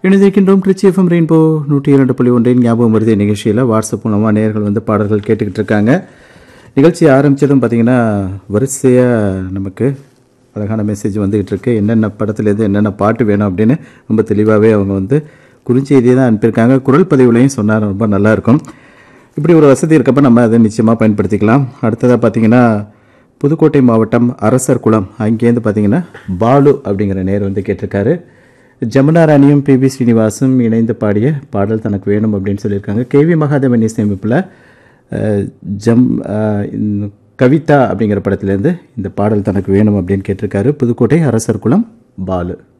இணைந்திருக்கின்றோம் Trichy FM rainbow நூற்றி இரண்டு புள்ளி ஒன்றின் ஞாபகம் வருது நிகழ்ச்சியில் வாட்ஸ்அப் மூலமாக நேர்கள் வந்து பாடல்கள் கேட்டுக்கிட்டு இருக்காங்க நிகழ்ச்சி ஆரம்பித்ததும் பார்த்தீங்கன்னா வரிசையாக நமக்கு அழகான மெசேஜ் வந்துகிட்டு இருக்கு என்னென்ன படத்துலேருந்து என்னென்ன பாட்டு வேணும் அப்படின்னு ரொம்ப தெளிவாகவே அவங்க வந்து குறுஞ்செய்தியை தான் அனுப்பியிருக்காங்க குரல் பதிவுலையும் சொன்னார் ரொம்ப நல்லா இருக்கும் இப்படி ஒரு வசதி இருக்கப்ப நம்ம அதை நிச்சயமாக பயன்படுத்திக்கலாம் அடுத்ததாக பார்த்தீங்கன்னா புதுக்கோட்டை மாவட்டம் அரசர் குளம் அங்கேருந்து பார்த்தீங்கன்னா பாலு அப்படிங்கிற நேர் வந்து கேட்டிருக்காரு ஜமுனா ராணியும் பி பி ஸ்ரீனிவாசும் இணைந்து பாடிய பாடல் தனக்கு வேணும் அப்படின்னு சொல்லியிருக்காங்க கேவி மகாதேவன் இசையமைப்பில் அஹ், ஜம் அஹ், இந்த கவிதா அப்படிங்கிற படத்துலேருந்து இந்த பாடல் தனக்கு வேணும் அப்படின்னு கேட்டிருக்காரு புதுக்கோட்டை அரசர் குளம் பாலு